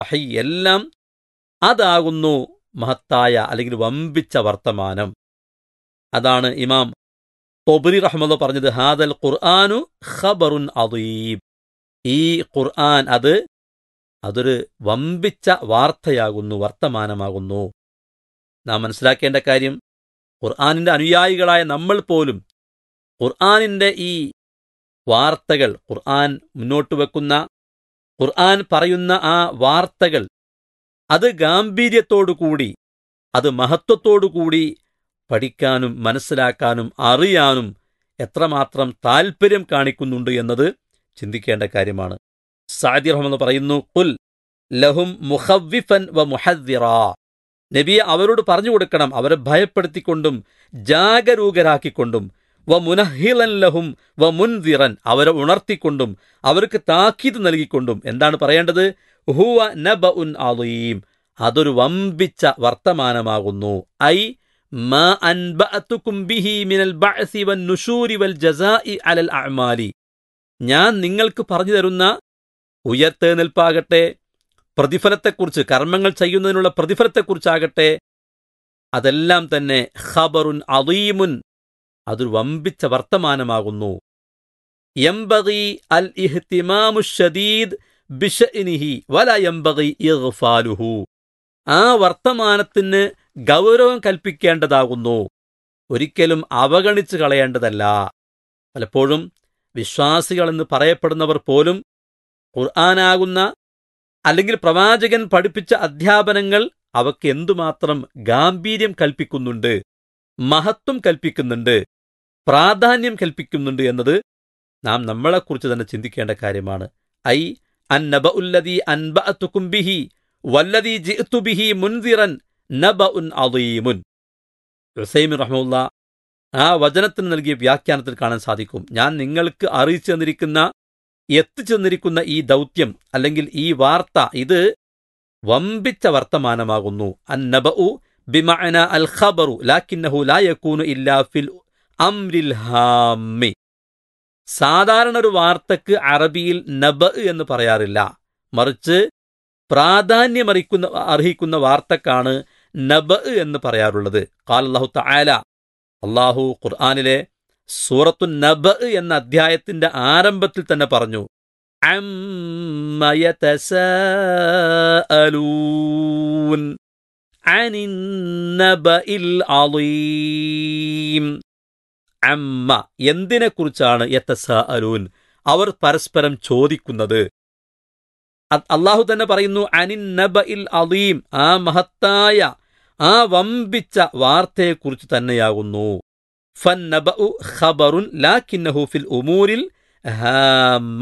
വഹി എല്ലാം അതാകുന്നു മഹത്തായ അല്ലെങ്കിൽ വമ്പിച്ച വർത്തമാനം അതാണ് ഇമാം തൊബരി റഹ്മദ് പറഞ്ഞത് ഹാദൽ ഖുർആാനു ഖബറുൻ അദീബ് ഈ ഖുർആൻ അത് അതൊരു വമ്പിച്ച വാർത്തയാകുന്നു വർത്തമാനമാകുന്നു നാം മനസ്സിലാക്കേണ്ട കാര്യം ഖുർആാനിന്റെ അനുയായികളായ നമ്മൾ പോലും ഖുർആാനിന്റെ ഈ വാർത്തകൾ ഖുർആൻ മുന്നോട്ട് വെക്കുന്ന ഖുർആൻ പറയുന്ന ആ വാർത്തകൾ അത് ഗാംഭീര്യത്തോടുകൂടി അത് മഹത്വത്തോടുകൂടി പഠിക്കാനും മനസ്സിലാക്കാനും അറിയാനും എത്രമാത്രം താൽപ്പര്യം കാണിക്കുന്നുണ്ട് എന്നത് ചിന്തിക്കേണ്ട കാര്യമാണ് സാദി റഹ്മെന്ന് പറയുന്നു കുൽ ലഹും മുഹവ്വിഫൻ വ മുഹദ്ദിറാ നബിയെ അവരോട് പറഞ്ഞു കൊടുക്കണം അവരെ ഭയപ്പെടുത്തിക്കൊണ്ടും ജാഗരൂകരാക്കിക്കൊണ്ടും വ മുനഹിലൻ ലഹും വ മുൻദിറൻ അവരെ ഉണർത്തിക്കൊണ്ടും അവർക്ക് താക്കീത് നൽകിക്കൊണ്ടും എന്താണ് പറയേണ്ടത് ഹുവ നബ ഉൻ അലീം അതൊരു വമ്പിച്ച വർത്തമാനമാകുന്നു ഐ മാ അൻബഅതുകും ബിഹി മിനൽ ബഅസി വൻ നുശൂരി വൽ ജസാഇ അലൽ അഅമാലി ഞാൻ നിങ്ങൾക്ക് പറഞ്ഞു തരുന്ന ഉയർത്തെഴുന്നേൽപ്പാകട്ടെ പ്രതിഫലത്തെക്കുറിച്ച് കർമ്മങ്ങൾ ചെയ്യുന്നതിനുള്ള പ്രതിഫലത്തെക്കുറിച്ചാകട്ടെ അതെല്ലാം തന്നെ ഖബറുൻ അദീമുൻ അതൊരു വമ്പിച്ച വർത്തമാനമാകുന്നു യംബഗി അൽ ഇഹ്തിമാമു ഷദീദ് ബിഷഇനിഹി വല യംബഗി ഇഗ്ഫാലുഹു ആ വർത്തമാനത്തിന് ഗൗരവം കൽപ്പിക്കേണ്ടതാകുന്നു ഒരിക്കലും അവഗണിച്ചു കളയേണ്ടതല്ല പലപ്പോഴും വിശ്വാസികളെന്ന് പറയപ്പെടുന്നവർ പോലും ഖുർആനാകുന്ന അല്ലെങ്കിൽ പ്രവാചകൻ പഠിപ്പിച്ച അധ്യാപനങ്ങൾ അവയ്ക്ക് എന്തുമാത്രം ഗാംഭീര്യം കൽപ്പിക്കുന്നുണ്ട് മഹത്വം കൽപ്പിക്കുന്നുണ്ട് പ്രാധാന്യം കൽപ്പിക്കുന്നുണ്ട് എന്നത് നാം നമ്മളെക്കുറിച്ച് തന്നെ ചിന്തിക്കേണ്ട കാര്യമാണ് ഐ അന്നബ ഉല്ലതി അൻബഅത്തുക്കും ബിഹി വല്ലതി ജിഅ്തു ബിഹി മുൻദിറൻ നബ ഉൻ അദീമുൻ ഹുസൈമിൻ റഹ്മുല്ല ആ വചനത്തിന് നൽകിയ വ്യാഖ്യാനത്തിൽ കാണാൻ സാധിക്കും ഞാൻ നിങ്ങൾക്ക് അറിയിച്ചു തന്നിരിക്കുന്ന എത്തിച്ചു തന്നിരിക്കുന്ന ഈ ദൗത്യം അല്ലെങ്കിൽ ഈ വാർത്ത ഇത് വമ്പിച്ച വർത്തമാനമാകുന്നു അന്നബഉ ബിമഅന അൽ ഖബറു ലാക്കിന്നഹു ലാ യകൂനു ഇല്ലാ ഫിൽ അംരിൽ ഹാമ്മി സാധാരണ ഒരു വാർത്തക്ക് അറബിയിൽ നബ എന്ന് പറയാറില്ല മറിച്ച് പ്രാധാന്യമറിക്കുന്ന അർഹിക്കുന്ന വാർത്തക്കാണ് നബ എന്ന് പറയാറുള്ളത് കാൽ അള്ളാഹു തആല അള്ളാഹു ഖുർആാനിലെ സൂറത്തു നബ എന്ന അധ്യായത്തിന്റെ ആരംഭത്തിൽ തന്നെ പറഞ്ഞു അമ്മ യതസാഅലൂൻ അനിൻ നബഇൽ അളീം അമ്മ എന്തിനെക്കുറിച്ചാണ് യതസാഅലൂൻ അവർ പരസ്പരം ചോദിക്കുന്നത് അ- അള്ളാഹു തന്നെ പറയുന്നു അനിൻ നബഇൽ അളീം ആ മഹത്തായ ആ വമ്പിച്ച വാർത്തയെക്കുറിച്ച് തന്നെയാകുന്നു ഫന്നബഉ ഖബറുൻ ലാക്കിന്നഹു ഫിൽ ഉമൂരിൽ ഹാമ്മ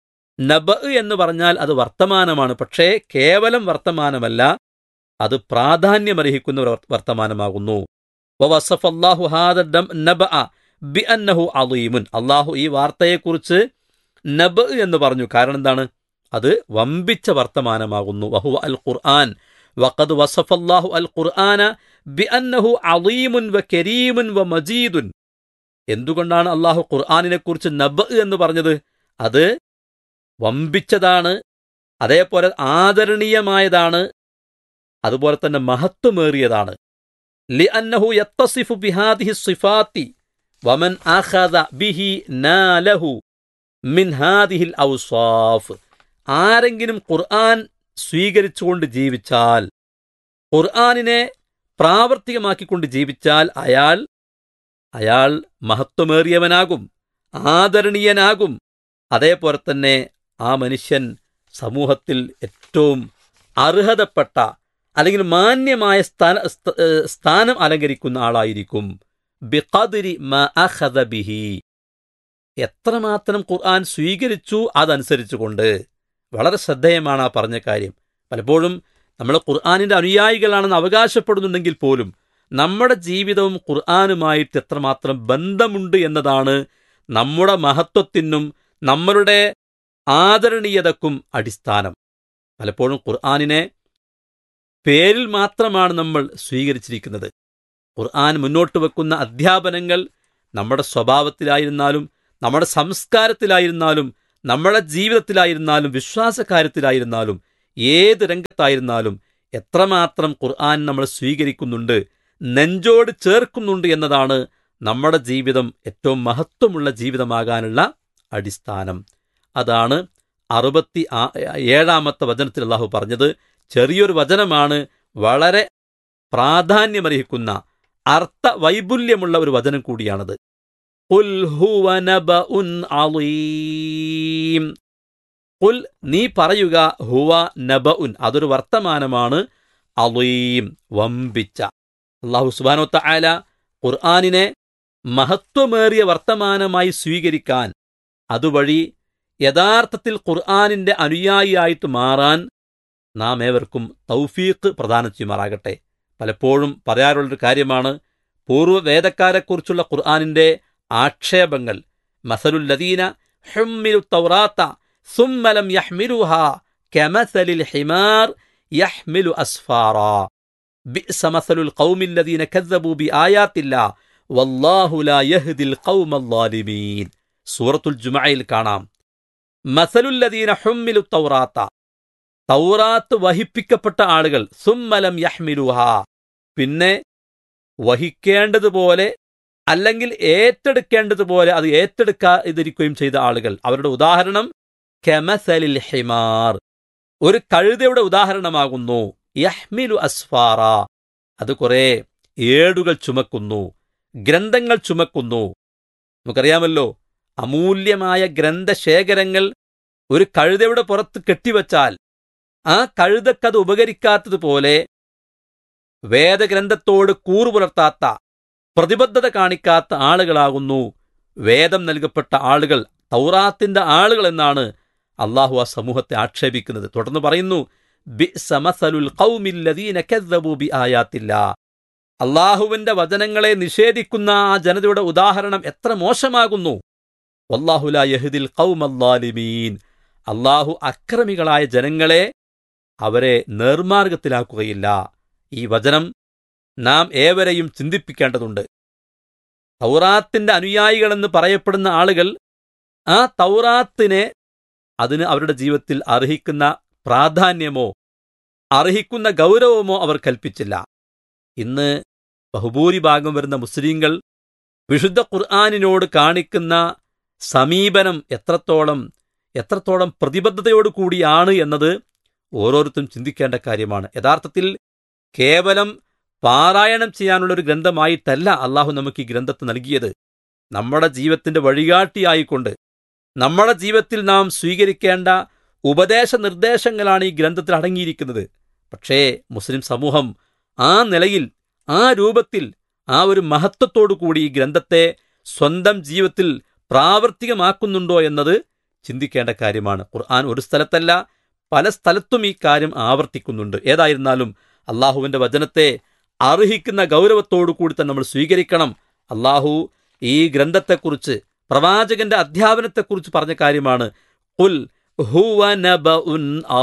നബ എന്ന് പറഞ്ഞാൽ അത് വർത്തമാനമാണ് പക്ഷേ കേവലം വർത്തമാനമല്ല അത് പ്രാധാന്യമർഹിക്കുന്ന ഒരു വർത്തമാനമാകുന്നു വവസഫ അല്ലാഹു ഹാദ ദം- നബഅ ബിഅന്നഹു അളീമുൻ അള്ളാഹു ഈ വാർത്തയെക്കുറിച്ച് നബ് എന്ന് പറഞ്ഞു കാരണം എന്താണ് അത് വമ്പിച്ച വർത്തമാനമാകുന്നു വഹുവ അൽ ഖുർആൻ വഖദ് വസഫ അല്ലാഹു അൽ ഖുർആന ബിഅന്നഹു അളീമുൻ വ കരീമുൻ വ മജീദുൻ എന്തുകൊണ്ടാണ് അള്ളാഹു ഖുർആനിനെ കുറിച്ച് നബ് എന്ന് പറഞ്ഞത് അത് വമ്പിച്ചതാണ് അതേപോലെ ആദരണീയമായതാണ് അതുപോലെ തന്നെ മഹത്വമേറിയതാണ് ലിഅന്നഹു യത്തസിഫു ബിഹാദിഹി സിഫാത്തി വമൻ അഖദ ബിഹി നാലഹു മിൻ ഹാദിഹിൽ ഔസാഫ് ആരെങ്കിലും ഖുർആൻ സ്വീകരിച്ചുകൊണ്ട് ജീവിച്ചാൽ ഖുർആനിനെ പ്രാവർത്തികമാക്കിക്കൊണ്ട് ജീവിച്ചാൽ അയാൾ അയാൾ മഹത്വമേറിയവനാകും ആദരണീയനാകും അതേപോലെ തന്നെ ആ മനുഷ്യൻ സമൂഹത്തിൽ ഏറ്റവും അർഹതപ്പെട്ട അല്ലെങ്കിൽ മാന്യമായ സ്ഥാന സ്ഥ- ഏഹ് സ്ഥാനം അലങ്കരിക്കുന്ന ആളായിരിക്കും ബിഖദ്രി മാ അഖദ ബിഹി എത്രമാത്രം ഖുർആൻ സ്വീകരിച്ചു അതനുസരിച്ചുകൊണ്ട് വളരെ ശ്രദ്ധേയമാണ് ആ പറഞ്ഞ കാര്യം പലപ്പോഴും നമ്മൾ ഖുർആാനിന്റെ അനുയായികളാണെന്ന് അവകാശപ്പെടുന്നുണ്ടെങ്കിൽ പോലും നമ്മുടെ ജീവിതവും ഖുർആാനുമായിട്ട് എത്രമാത്രം ബന്ധമുണ്ട് എന്നതാണ് നമ്മുടെ മഹത്വത്തിനും നമ്മളുടെ ആദരണീയതക്കും അടിസ്ഥാനം പലപ്പോഴും ഖുർആാനിനെ പേരിൽ മാത്രമാണ് നമ്മൾ സ്വീകരിച്ചിരിക്കുന്നത് ഖുർആൻ മുന്നോട്ട് വെക്കുന്ന അധ്യാപനങ്ങൾ നമ്മുടെ സ്വഭാവത്തിലായിരുന്നാലും നമ്മുടെ സംസ്കാരത്തിലായിരുന്നാലും നമ്മുടെ ജീവിതത്തിലായിരുന്നാലും വിശ്വാസകാര്യത്തിലായിരുന്നാലും ഏത് രംഗത്തായിരുന്നാലും എത്രമാത്രം ഖുർആൻ നമ്മൾ സ്വീകരിക്കുന്നുണ്ട് നെഞ്ചോട് ചേർക്കുന്നുണ്ട് എന്നതാണ് നമ്മുടെ ജീവിതം ഏറ്റവും മഹത്വമുള്ള ജീവിതമാകാനുള്ള അടിസ്ഥാനം അതാണ് അറുപത്തി ആ- ഏഴാമത്തെ വചനത്തിൽ അള്ളാഹു പറഞ്ഞത് ചെറിയൊരു വചനമാണ് വളരെ പ്രാധാന്യമർഹിക്കുന്ന അർത്ഥ വൈപുല്യമുള്ള ഒരു വചനം കൂടിയാണത് ഖുൽ ഹുവ നബഉൻ അളീം ഖുൽ നീ പറയുക ഹുവ നബഉൻ അതൊരു വർത്തമാനമാണ് അളീം വമ്പിച്ച അള്ളാഹു സുബാനോ തആല ഖുർആനിനെ മഹത്വമേറിയ വർത്തമാനമായി സ്വീകരിക്കാൻ അതുവഴി യഥാർത്ഥത്തിൽ ഖുർആനിന്റെ അനുയായിയായിട്ട് മാറാൻ നാം ഏവർക്കും തൗഫീഖ് പ്രദാനം ചെയ്യുമാറാകട്ടെ പലപ്പോഴും പറയാറുള്ളൊരു കാര്യമാണ് പൂർവ്വ വേദക്കാരെക്കുറിച്ചുള്ള ഖുർആനിന്റെ ആക്ഷേപങ്ങൾ മസലുല്ലദീന ഹുമ്മിലു തൗറാത്ത സുമ്മലം യഹ്മിലുഹ കമസലിൽ ഹിമാർ യഹ്മിലു അസ്ഫാറാ ബിഅസ മസലുൽ ഖൗമില്ലദീന കസ്സബൂ ബിആയാത്തില്ലാ വല്ലാഹു ലാ യഹ്ദിൽ ഖൗമൽ ളാലിമീൻ സൂറത്തുൽ ജുമഅയിൽ കാണാം മസലുല്ലദീന ഹുമ്മിലു തൗറാത്ത തൗറാത്ത് വഹിപ്പിക്കപ്പെട്ട ആളുകൾ സുമ്മലം യഹ്മിലുഹ പിന്നെ വഹിക്കേണ്ടതുപോലെ അല്ലെങ്കിൽ ഏറ്റെടുക്കേണ്ടതുപോലെ അത് ഏറ്റെടുക്കാതിരിക്കുകയും ചെയ്ത ആളുകൾ അവരുടെ ഉദാഹരണം കെമസലിൽ ഹിമാർ ഒരു കഴുതയുടെ ഉദാഹരണമാകുന്നു യഹ്മിലു അസ്ഫാറ അത് കുറെ ഏടുകൾ ചുമക്കുന്നു ഗ്രന്ഥങ്ങൾ ചുമക്കുന്നു നമുക്കറിയാമല്ലോ അമൂല്യമായ ഗ്രന്ഥശേഖരങ്ങൾ ഒരു കഴുതയുടെ പുറത്ത് കെട്ടിവച്ചാൽ ആ കഴുതക്കത് ഉപകരിക്കാത്തതുപോലെ വേദഗ്രന്ഥത്തോട് കൂറു പുലർത്താത്ത പ്രതിബദ്ധത കാണിക്കാത്ത ആളുകളാകുന്നു വേദം നൽകപ്പെട്ട ആളുകൾ തൗറാത്തിന്റെ ആളുകൾ എന്നാണ് അള്ളാഹു ആ സമൂഹത്തെ ആക്ഷേപിക്കുന്നത് തുടർന്ന് പറയുന്നു ബിഅസ മസലുൽ ഖൗമില്ലദീന കസ്സബൂ ബിആയാത്തില്ലാ അള്ളാഹുവിന്റെ വചനങ്ങളെ നിഷേധിക്കുന്ന ആ ജനതയുടെ ഉദാഹരണം എത്ര മോശമാകുന്നു വല്ലാഹുല യഹ്ദിൽ ഖൗമല്ലാലിമീൻ അള്ളാഹു അക്രമികളായ ജനങ്ങളെ അവരെ നേർമാർഗത്തിലാക്കുകയില്ല ഈ വചനം നാം ഏവരെയും ചിന്തിപ്പിക്കേണ്ടതുണ്ട് തൗറാത്തിന്റെ അനുയായികളെന്ന് പറയപ്പെടുന്ന ആളുകൾ ആ തൗറാത്തിനെ അതിന് അവരുടെ ജീവിതത്തിൽ അർഹിക്കുന്ന പ്രാധാന്യമോ അർഹിക്കുന്ന ഗൗരവമോ അവർ കൽപ്പിച്ചില്ല ഇന്ന് ബഹുഭൂരിഭാഗം വരുന്ന മുസ്ലിങ്ങൾ വിശുദ്ധ ഖുർആാനിനോട് കാണിക്കുന്ന സമീപനം എത്രത്തോളം എത്രത്തോളം പ്രതിബദ്ധതയോടു കൂടിയാണ് എന്നത് ഓരോരുത്തരും ചിന്തിക്കേണ്ട കാര്യമാണ് യഥാർത്ഥത്തിൽ കേവലം പാരായണം ചെയ്യാനുള്ള ഒരു ഗ്രന്ഥമായിട്ടല്ല അള്ളാഹു നമുക്ക് ഈ ഗ്രന്ഥത്തെ നൽകിയത് നമ്മുടെ ജീവിതത്തിന്റെ വഴികാട്ടിയായിക്കൊണ്ട് നമ്മുടെ ജീവിതത്തിൽ നാം സ്വീകരിക്കേണ്ട ഉപദേശ നിർദ്ദേശങ്ങളാണ് ഈ ഗ്രന്ഥത്തിൽ അടങ്ങിയിരിക്കുന്നത് പക്ഷേ മുസ്ലിം സമൂഹം ആ നിലയിൽ ആ രൂപത്തിൽ ആ ഒരു മഹത്വത്തോടു കൂടി ഈ ഗ്രന്ഥത്തെ സ്വന്തം ജീവിതത്തിൽ പ്രാവർത്തികമാക്കുന്നുണ്ടോ എന്നത് ചിന്തിക്കേണ്ട കാര്യമാണ് ഖുർആൻ ഒരു സ്ഥലത്തല്ല പല സ്ഥലത്തും ഈ കാര്യം ആവർത്തിക്കുന്നുണ്ട് ഏതായിരുന്നാലും അള്ളാഹുവിന്റെ വചനത്തെ അർഹിക്കുന്ന ഗൗരവത്തോടു കൂടി തന്നെ നമ്മൾ സ്വീകരിക്കണം അള്ളാഹു ഈ ഗ്രന്ഥത്തെക്കുറിച്ച് പ്രവാചകന്റെ അധ്യാപനത്തെക്കുറിച്ച് പറഞ്ഞ കാര്യമാണ് ഉൽ ഹുവ നബഉൻ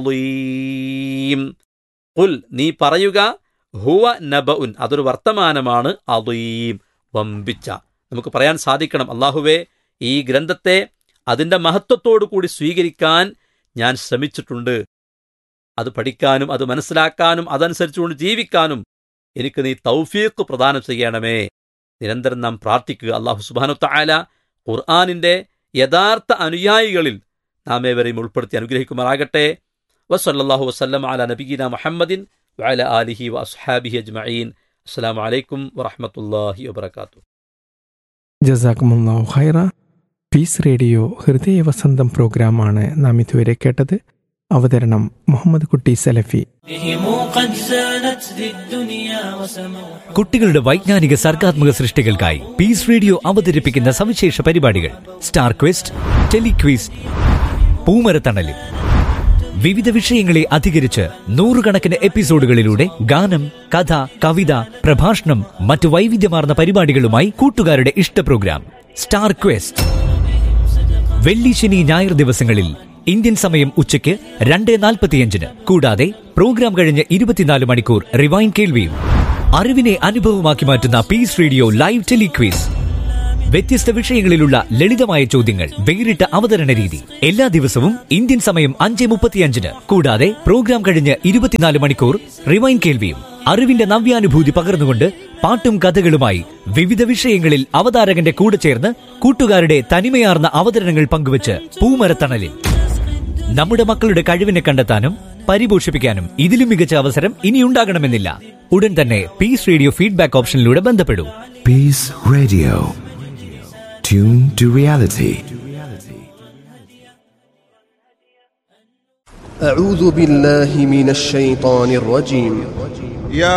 അളീം ഉൽ നീ പറയുക ഹുവ നബഉൻ അതൊരു വർത്തമാനമാണ് അളീം വമ്പിച്ച നമുക്ക് പറയാൻ സാധിക്കണം അള്ളാഹുവേ ഈ ഗ്രന്ഥത്തെ അതിന്റെ മഹത്വത്തോടു കൂടി സ്വീകരിക്കാൻ ഞാൻ ശ്രമിച്ചിട്ടുണ്ട് അത് പഠിക്കാനും അത് മനസ്സിലാക്കാനും അതനുസരിച്ചുകൊണ്ട് ജീവിക്കാനും എനിക്ക് നീ തൗഫീഖ് പ്രദാനം ചെയ്യണമേ നിരന്തരം നാം പ്രാർത്ഥിക്കുക അള്ളാഹു സുബാനു താല ഖുർആാനിന്റെ യഥാർത്ഥ അനുയായികളിൽ നാം ഏവരെയും ഉൾപ്പെടുത്തി അനുഗ്രഹിക്കുമാറാകട്ടെ വസല്ലാഹു വസ്ലം അല നബീന മുഹമ്മദിൻ വഅല ആലിഹി വ അസ്ഹാബിഹി അജ്മഈൻ അസ്സലാമു അലൈക്കും വറഹ്മത്തുള്ളാഹി വബറകാതുഹു ജസാക്കുമുല്ലാഹു ഖൈറ പീസ് റേഡിയോ ഹൃദയവസന്തം പ്രോഗ്രാമാണ് നാം ഇതുവരെ കേട്ടത് അവതരണം മുഹമ്മദ് കുട്ടി സലഫി بهم قد زانت ذي الدنيا وسموا കുട്ടികളുടെ വൈജ്ഞാനിക സർഗാത്മക സൃഷ്ടികൾക്കായി പീസ് റേഡിയോ അവതരിപ്പിക്കുന്ന സവിശേഷ പരിപാടികൾ സ്റ്റാർ ക്വസ്റ്റ് ടെലിക്വിസ് പൂമരത്തണലും വിവിധ വിഷയങ്ങളെ അധികരിച്ച് നൂറുകണക്കിന് എപ്പിസോഡുകളിലൂടെ ഗാനം കഥ കവിത പ്രഭാഷണം മറ്റു വൈവിധ്യമാർന്ന പരിപാടികളുമായി കൂട്ടുകാരുടെ ഇഷ്ട പ്രോഗ്രാം സ്റ്റാർ ക്വസ്റ്റ് വെള്ളി ശനി ഞായർ ദിവസങ്ങളിൽ ഇന്ത്യൻ സമയം ഉച്ചയ്ക്ക് രണ്ട് നാൽപ്പത്തിയഞ്ചിന് കൂടാതെ പ്രോഗ്രാം കഴിഞ്ഞ് ഇരുപത്തിനാല് മണിക്കൂർ റിവൈൻ കേൾവിയും അറിവിനെ അനുഭവമാക്കി മാറ്റുന്ന പീസ് റേഡിയോ ലൈവ് ടെലിക്വീസ് വ്യത്യസ്ത വിഷയങ്ങളിലുള്ള ലളിതമായ ചോദ്യങ്ങൾ വേറിട്ട അവതരണ രീതി എല്ലാ ദിവസവും ഇന്ത്യൻ സമയം അഞ്ച് മുപ്പത്തിയഞ്ചിന് കൂടാതെ പ്രോഗ്രാം കഴിഞ്ഞ് ഇരുപത്തിനാല് മണിക്കൂർ റിവൈൻ കേൾവിയും അറിവിന്റെ നവ്യാനുഭൂതി പകർന്നുകൊണ്ട് പാട്ടും കഥകളുമായി വിവിധ വിഷയങ്ങളിൽ അവതാരകന്റെ കൂടെ ചേർന്ന് കൂട്ടുകാരുടെ തനിമയാർന്ന അവതരണങ്ങൾ പങ്കുവച്ച് പൂമരത്തണലിൽ നമ്മുടെ മക്കളുടെ കഴിവിനെ കണ്ടെത്താനും പരിപോഷിപ്പിക്കാനും ഇതിലും മികച്ച അവസരം ഇനിയുണ്ടാകണമെന്നില്ല ഉടൻ തന്നെ പീസ് റേഡിയോ ഫീഡ്ബാക്ക് ഓപ്ഷനിലൂടെ ബന്ധപ്പെടൂ Peace Radio. Tune to reality. أعوذ بالله من الشيطان الرجيم يا